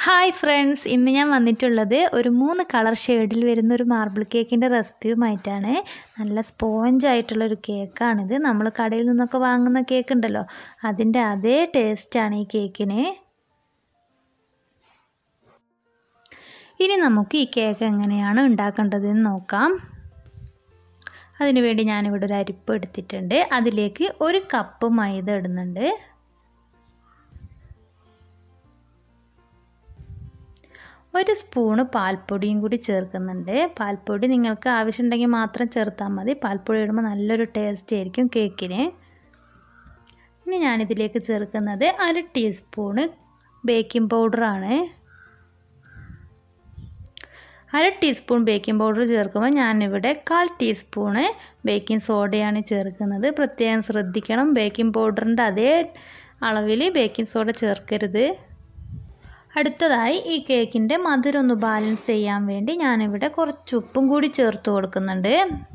hi friends ഇന്ന് ഞാൻ വന്നിട്ടുള്ളത് ഒരു മൂന്ന് കളർ ഷെയ്ഡിൽ വരുന്ന ഒരു മാർബിൾ കേക്കിൻ്റെ റെസിപ്പിയുമായിട്ടാണ് നല്ല സ്പോഞ്ച് ആയിട്ടുള്ളൊരു കേക്കാണിത് നമ്മൾ കടയിൽ നിന്നൊക്കെ വാങ്ങുന്ന കേക്ക് ഉണ്ടല്ലോ അതിൻ്റെ അതേ ടേസ്റ്റാണ് ഈ കേക്കിന് ഇനി നമുക്ക് ഈ കേക്ക് എങ്ങനെയാണ് ഉണ്ടാക്കേണ്ടതെന്ന് നോക്കാം അതിനുവേണ്ടി ഞാനിവിടെ ഒരു അരിപ്പ് എടുത്തിട്ടുണ്ട് അതിലേക്ക് ഒരു കപ്പ് മൈദ ഇടുന്നുണ്ട് ഒരു സ്പൂണ് പാൽപ്പൊടിയും കൂടി ചേർക്കുന്നുണ്ട് പാൽപ്പൊടി നിങ്ങൾക്ക് ആവശ്യമുണ്ടെങ്കിൽ മാത്രം ചേർത്താൽ മതി പാൽപ്പൊടി ഇടുമ്പോൾ നല്ലൊരു ടേസ്റ്റ് ആയിരിക്കും കേക്കിന് ഇനി ഞാനിതിലേക്ക് ചേർക്കുന്നത് അര ടീസ്പൂണ് ബേക്കിംഗ് പൗഡറാണ് അര ടീസ്പൂൺ ബേക്കിംഗ് പൗഡർ ചേർക്കുമ്പോൾ ഞാനിവിടെ കാൽ ടീസ്പൂണ് ബേക്കിംഗ് സോഡയാണ് ചേർക്കുന്നത് പ്രത്യേകം ശ്രദ്ധിക്കണം ബേക്കിംഗ് പൗഡറിൻ്റെ അതേ അളവിൽ ബേക്കിംഗ് സോഡ ചേർക്കരുത് അടുത്തതായി ഈ കേക്കിൻ്റെ മധുരം ഒന്ന് ബാലൻസ് ചെയ്യാൻ വേണ്ടി ഞാനിവിടെ കുറച്ച് ഉപ്പും കൂടി ചേർത്ത് കൊടുക്കുന്നുണ്ട്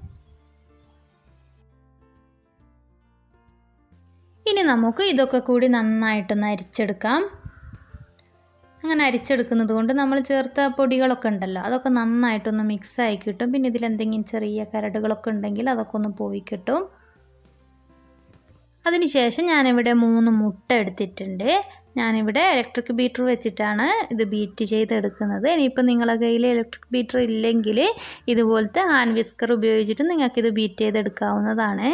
ഇനി നമുക്ക് ഇതൊക്കെ കൂടി നന്നായിട്ടൊന്ന് അരിച്ചെടുക്കാം അങ്ങനെ അരിച്ചെടുക്കുന്നത് കൊണ്ട് നമ്മൾ ചേർത്ത പൊടികളൊക്കെ ഉണ്ടല്ലോ അതൊക്കെ നന്നായിട്ടൊന്ന് മിക്സ് ആയി കിട്ടും പിന്നെ ഇതിൽ എന്തെങ്കിലും ചെറിയ കരടുകളൊക്കെ ഉണ്ടെങ്കിൽ അതൊക്കെ ഒന്ന് പോയി കിട്ടും അതിനുശേഷം ഞാനിവിടെ മൂന്ന് മുട്ട എടുത്തിട്ടുണ്ട് ഞാനിവിടെ ഇലക്ട്രിക് ബീറ്റർ വെച്ചിട്ടാണ് ഇത് ബീറ്റ് ചെയ്തെടുക്കുന്നത് ഇനിയിപ്പോൾ നിങ്ങളുടെ കയ്യിൽ ഇലക്ട്രിക് ബീറ്റർ ഇല്ലെങ്കിൽ ഇതുപോലത്തെ ഹാൻഡ് വിസ്കർ ഉപയോഗിച്ചിട്ട് നിങ്ങൾക്കിത് ബീറ്റ് ചെയ്തെടുക്കാവുന്നതാണ്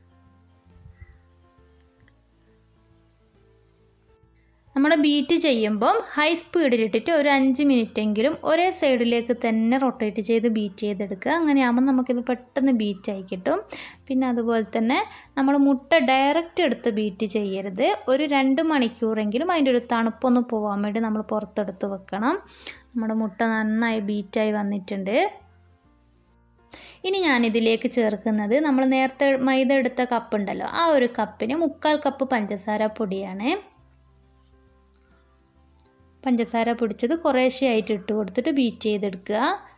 നമ്മൾ ബീറ്റ് ചെയ്യുമ്പം ഹൈ സ്പീഡിലിട്ടിട്ട് ഒരു അഞ്ച് മിനിറ്റെങ്കിലും ഒരേ സൈഡിലേക്ക് തന്നെ റൊട്ടേറ്റ് ചെയ്ത് ബീറ്റ് ചെയ്തെടുക്കുക അങ്ങനെയാകുമ്പോൾ നമുക്കിത് പെട്ടെന്ന് ബീറ്റായി കിട്ടും പിന്നെ അതുപോലെ തന്നെ നമ്മൾ മുട്ട ഡയറക്റ്റ് എടുത്ത് ബീറ്റ് ചെയ്യരുത് ഒരു രണ്ട് മണിക്കൂറെങ്കിലും അതിൻ്റെ ഒരു തണുപ്പൊന്ന് പോകാൻ വേണ്ടി നമ്മൾ പുറത്തെടുത്ത് വെക്കണം നമ്മുടെ മുട്ട നന്നായി ബീറ്റായി വന്നിട്ടുണ്ട് ഇനി ഞാനിതിലേക്ക് ചേർക്കുന്നത് നമ്മൾ നേരത്തെ മൈദ എടുത്ത കപ്പ് ഉണ്ടല്ലോ ആ ഒരു കപ്പിന് മുക്കാൽ കപ്പ് പഞ്ചസാര പൊടിയാണ് പഞ്ചസാര പൊടിച്ചത് കുറേശ്ശെയായിട്ട് ഇട്ട് കൊടുത്തിട്ട് ബീറ്റ് ചെയ്തെടുക്കുക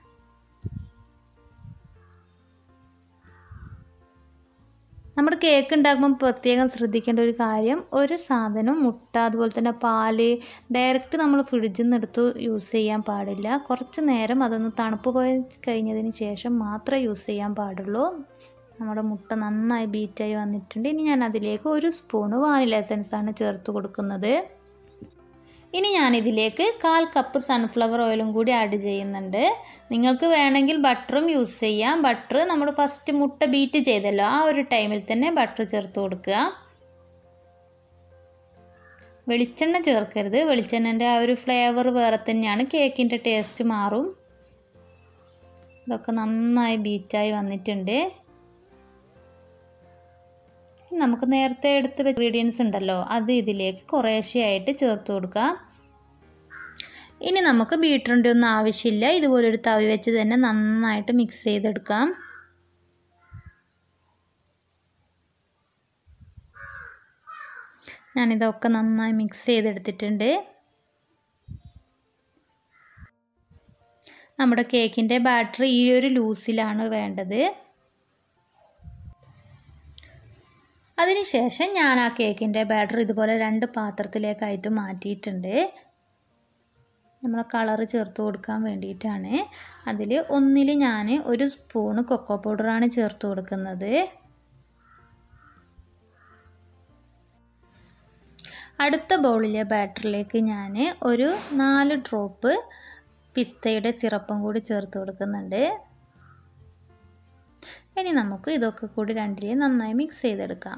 നമ്മുടെ കേക്ക് ഉണ്ടാക്കുമ്പോൾ പ്രത്യേകം ശ്രദ്ധിക്കേണ്ട ഒരു കാര്യം ഒരു സാധനം മുട്ട അതുപോലെ തന്നെ പാല് ഡയറക്റ്റ് നമ്മൾ ഫ്രിഡ്ജിൽ നിന്ന് എടുത്ത് യൂസ് ചെയ്യാൻ പാടില്ല കുറച്ച് നേരം അതൊന്ന് തണുപ്പ് പോയി കഴിഞ്ഞതിന് ശേഷം മാത്രമേ യൂസ് ചെയ്യാൻ പാടുള്ളൂ നമ്മുടെ മുട്ട നന്നായി ബീറ്റായി വന്നിട്ടുണ്ട് ഇനി ഞാൻ അതിലേക്ക് ഒരു സ്പൂണ് വാനില എസൻസാണ് ചേർത്ത് കൊടുക്കുന്നത് ഇനി ഞാനിതിലേക്ക് കാൽ കപ്പ് സൺഫ്ലവർ ഓയിലും കൂടി ആഡ് ചെയ്യുന്നുണ്ട് നിങ്ങൾക്ക് വേണമെങ്കിൽ ബട്ടറും യൂസ് ചെയ്യാം ബട്ടർ നമ്മൾ ഫസ്റ്റ് മുട്ട ബീറ്റ് ചെയ്തല്ലോ ആ ഒരു ടൈമിൽ തന്നെ ബട്ടർ ചേർത്ത് കൊടുക്കുക വെളിച്ചെണ്ണ ചേർക്കരുത് വെളിച്ചെണ്ണൻ്റെ ആ ഒരു ഫ്ലേവർ വേറെ തന്നെയാണ് കേക്കിൻ്റെ ടേസ്റ്റ് മാറും ഇതൊക്കെ നന്നായി ബീറ്റായി വന്നിട്ടുണ്ട് നമുക്ക് നേരത്തെ എടുത്ത ഇൻഗ്രീഡിയൻസ് ഉണ്ടല്ലോ അത് ഇതിലേക്ക് കുറേശ്ശെയായിട്ട് ചേർത്ത് കൊടുക്കാം ഇനി നമുക്ക് ബീറ്ററിൻ്റെ ഒന്നും ആവശ്യമില്ല ഇതുപോലൊരു തവി വെച്ച് തന്നെ നന്നായിട്ട് മിക്സ് ചെയ്തെടുക്കാം ഞാനിതൊക്കെ നന്നായി മിക്സ് ചെയ്തെടുത്തിട്ടുണ്ട് നമ്മുടെ കേക്കിൻ്റെ ബാറ്ററി ഈ ഒരു ലൂസിലാണ് വേണ്ടത് അതിനുശേഷം ഞാൻ ആ കേക്കിൻ്റെ ബാറ്റർ ഇതുപോലെ രണ്ട് പാത്രത്തിലേക്കായിട്ട് മാറ്റിയിട്ടുണ്ട് നമ്മൾ കളറ് ചേർത്ത് കൊടുക്കാൻ വേണ്ടിയിട്ടാണ് അതിൽ ഒന്നിൽ ഞാൻ ഒരു സ്പൂണ് കൊക്കോ പൗഡറാണ് ചേർത്ത് കൊടുക്കുന്നത് അടുത്ത ബൗളിലെ ബാറ്ററിലേക്ക് ഞാൻ ഒരു നാല് ഡ്രോപ്പ് പിസ്തയുടെ സിറപ്പും കൂടി ചേർത്ത് കൊടുക്കുന്നുണ്ട് ഇനി നമുക്ക് ഇതൊക്കെ കൂടി രണ്ടിലെയും നന്നായി മിക്സ് ചെയ്തെടുക്കാം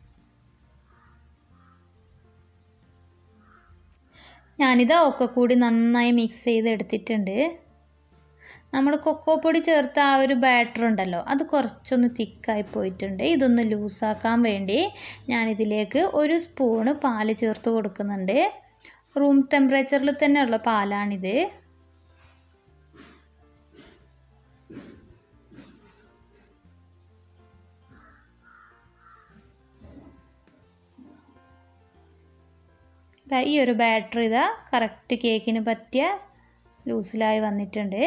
ഞാനിത് ഒക്കെ കൂടി നന്നായി മിക്സ് ചെയ്തെടുത്തിട്ടുണ്ട് നമ്മൾ കൊക്കോ പൊടി ചേർത്ത ആ ഒരു ബാറ്റർ ഉണ്ടല്ലോ അത് കുറച്ചൊന്ന് തിക്കായി പോയിട്ടുണ്ട് ഇതൊന്ന് ലൂസാക്കാൻ വേണ്ടി ഞാനിതിലേക്ക് ഒരു സ്പൂണ് പാല് ചേർത്ത് കൊടുക്കുന്നുണ്ട് റൂം ടെമ്പറേച്ചറിൽ തന്നെയുള്ള പാലാണിത് ഈ ഒരു ബാറ്ററി ഇതാ കറക്റ്റ് കേക്കിന് പറ്റിയ ലൂസിലായി വന്നിട്ടുണ്ട്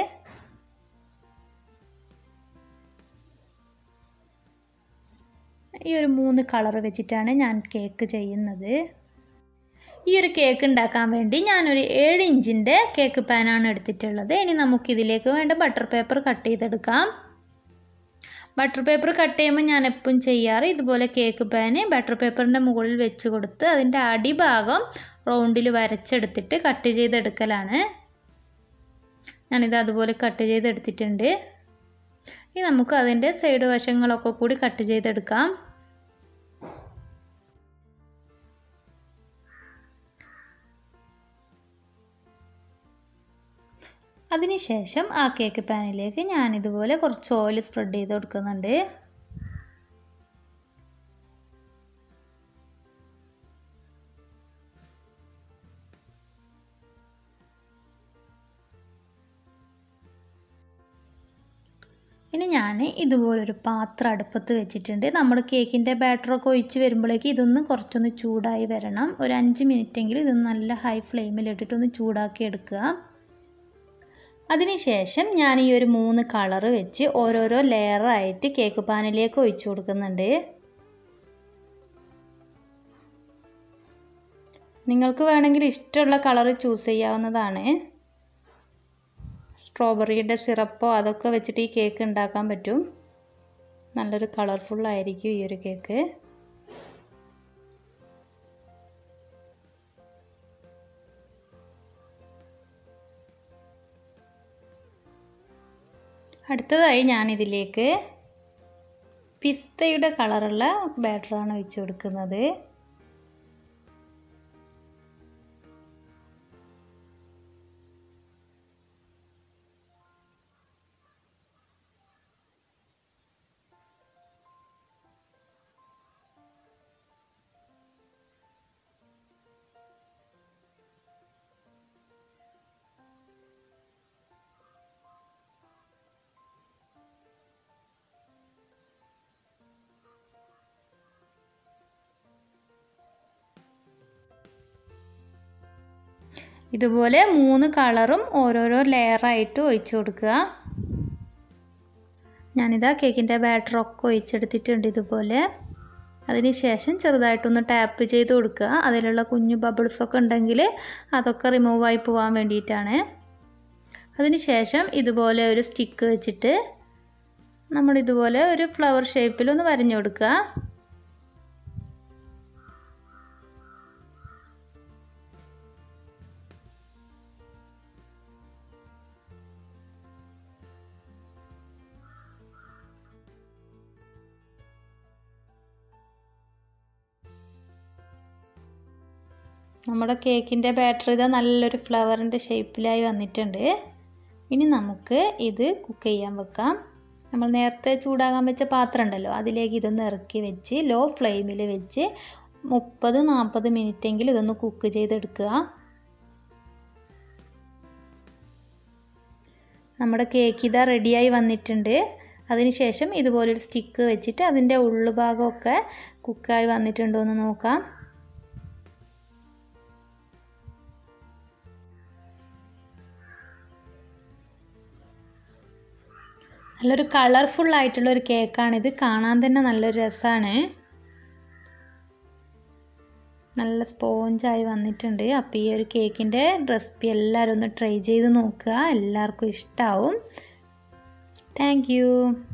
ഈ ഒരു മൂന്ന് കളർ വെച്ചിട്ടാണ് ഞാൻ കേക്ക് ചെയ്യുന്നത് ഈ ഒരു കേക്ക് ഉണ്ടാക്കാൻ വേണ്ടി ഞാനൊരു ഏഴ് ഇഞ്ചിൻ്റെ കേക്ക് പാനാണ് എടുത്തിട്ടുള്ളത് ഇനി നമുക്കിതിലേക്ക് വേണ്ട ബട്ടർ പേപ്പർ കട്ട് ചെയ്തെടുക്കാം ബട്ടർ പേപ്പർ കട്ട് ചെയ്യുമ്പോൾ ഞാൻ എപ്പോഴും ചെയ്യാറ് ഇതുപോലെ കേക്ക് പാന് ബട്ടർ പേപ്പറിൻ്റെ മുകളിൽ വെച്ച് കൊടുത്ത് അതിൻ്റെ അടിഭാഗം റൗണ്ടിൽ വരച്ചെടുത്തിട്ട് കട്ട് ചെയ്തെടുക്കലാണ് ഞാനിത് അതുപോലെ കട്ട് ചെയ്തെടുത്തിട്ടുണ്ട് ഇനി നമുക്ക് അതിൻ്റെ സൈഡ് വശങ്ങളൊക്കെ കൂടി കട്ട് ചെയ്തെടുക്കാം അതിനുശേഷം ആ കേക്ക് പാനിലേക്ക് ഞാനിതുപോലെ കുറച്ച് ഓയിൽ സ്പ്രെഡ് ചെയ്ത് കൊടുക്കുന്നുണ്ട് ഇനി ഞാൻ ഇതുപോലൊരു പാത്രം അടുപ്പത്ത് വെച്ചിട്ടുണ്ട് നമ്മുടെ കേക്കിൻ്റെ ബാറ്ററൊക്കെ ഒഴിച്ച് വരുമ്പോഴേക്ക് ഇതൊന്ന് കുറച്ചൊന്ന് ചൂടായി വരണം ഒരു അഞ്ച് മിനിറ്റെങ്കിലും ഇത് നല്ല ഹൈ ഫ്ലെയിമിലിട്ടിട്ടൊന്ന് ചൂടാക്കി എടുക്കുക അതിനുശേഷം ഞാൻ ഈ ഒരു മൂന്ന് കളറ് വെച്ച് ഓരോരോ ലെയറായിട്ട് കേക്ക് പാനിലേക്ക് ഒഴിച്ചു കൊടുക്കുന്നുണ്ട് നിങ്ങൾക്ക് വേണമെങ്കിൽ ഇഷ്ടമുള്ള കളർ ചൂസ് ചെയ്യാവുന്നതാണ് സ്ട്രോബെറിയുടെ സിറപ്പോ അതൊക്കെ വെച്ചിട്ട് ഈ കേക്ക് ഉണ്ടാക്കാൻ പറ്റും നല്ലൊരു കളർഫുള്ളായിരിക്കും ഈ ഒരു കേക്ക് അടുത്തതായി ഞാനിതിലേക്ക് പിസ്തയുടെ കളറുള്ള ബാറ്ററാണ് ഒഴിച്ചു കൊടുക്കുന്നത് ഇതുപോലെ മൂന്ന് കളറും ഓരോരോ ലെയറായിട്ട് ഒഴിച്ചു കൊടുക്കുക ഞാനിതാ കേക്കിൻ്റെ ബാറ്ററൊക്കെ ഒഴിച്ചെടുത്തിട്ടുണ്ട് ഇതുപോലെ അതിനുശേഷം ചെറുതായിട്ടൊന്ന് ടാപ്പ് ചെയ്ത് കൊടുക്കുക അതിലുള്ള കുഞ്ഞു ബബിൾസൊക്കെ ഉണ്ടെങ്കിൽ അതൊക്കെ റിമൂവ് ആയി പോകാൻ വേണ്ടിയിട്ടാണ് അതിനുശേഷം ഇതുപോലെ ഒരു സ്റ്റിക്ക് വെച്ചിട്ട് നമ്മൾ ഇതുപോലെ ഒരു ഫ്ലവർ ഷേപ്പിലൊന്ന് വരഞ്ഞു കൊടുക്കുക നമ്മുടെ കേക്കിൻ്റെ ബാറ്റർ ഇതാ നല്ലൊരു ഫ്ലവറിൻ്റെ ഷേപ്പിലായി വന്നിട്ടുണ്ട് ഇനി നമുക്ക് ഇത് കുക്ക് ചെയ്യാൻ വെക്കാം നമ്മൾ നേരത്തെ ചൂടാകാൻ വെച്ച പാത്രം ഉണ്ടല്ലോ അതിലേക്ക് ഇതൊന്ന് ഇറക്കി വെച്ച് ലോ ഫ്ലെയിമിൽ വെച്ച് മുപ്പത് നാൽപ്പത് മിനിറ്റെങ്കിലും ഇതൊന്ന് കുക്ക് ചെയ്തെടുക്കുക നമ്മുടെ കേക്ക് ഇതാ റെഡിയായി വന്നിട്ടുണ്ട് അതിനുശേഷം ഇതുപോലൊരു സ്റ്റിക്ക് വെച്ചിട്ട് അതിൻ്റെ ഉള്ളുഭാഗമൊക്കെ കുക്കായി വന്നിട്ടുണ്ടോ എന്ന് നോക്കാം നല്ലൊരു കളർഫുൾ ആയിട്ടുള്ള ഒരു കേക്കാണിത് കാണാൻ തന്നെ നല്ലൊരു രസമാണ് നല്ല സ്പോഞ്ചായി വന്നിട്ടുണ്ട് അപ്പോൾ ഈ ഒരു കേക്കിൻ്റെ റെസിപ്പി എല്ലാവരും ഒന്ന് ട്രൈ ചെയ്ത് നോക്കുക എല്ലാവർക്കും ഇഷ്ടമാവും താങ്ക്